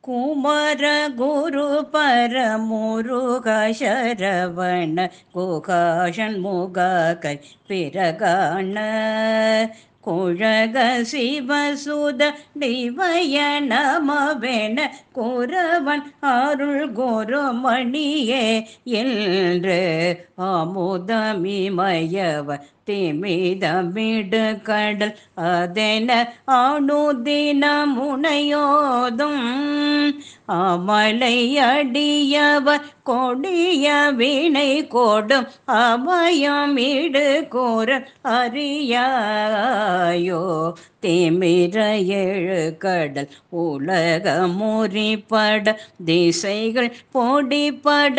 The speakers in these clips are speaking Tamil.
குமர குரு பரமுருக சரவண குகாஷன் முகக்கை பிறகான குழக சிவசுத திவய நமவென குரவன் அருள் குருமணியே என்று அமுதமிமயவ திமிதமிடு கடல் அதென அணுதினம் உனையோதும் அமலை அடியவர் கொடிய வினை கொடும் அபயம் இடு கூற அறியாயோ திமிர எழு கடல் உலக முறிப்பட திசைகள் பொடிப்பட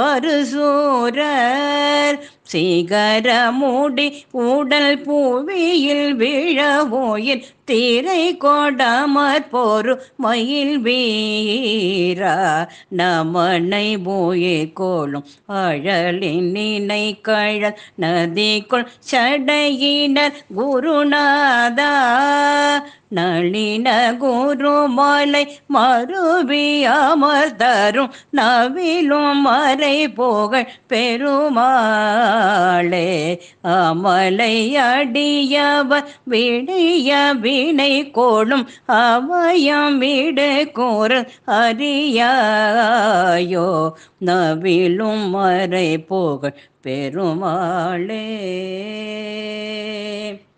வருசூரர் சிகர மூடி உடல் புவியில் விழவோயில் திரை கொடாமற் போரு மயில் வீரா நமனை போயிற் கோளும் அழலின் நினை கழல் நதிக்குள் சடையினர் குருநாதா நளின குருமலை மறுவி அமர்தரும் நவிலும் மறை புகழ் பெருமாளே அமலை அடியவர் விடிய வினை கோளும் அவயம் விடு கூறு அறியாயோ நவிலும் மறை புகழ் பெருமாளே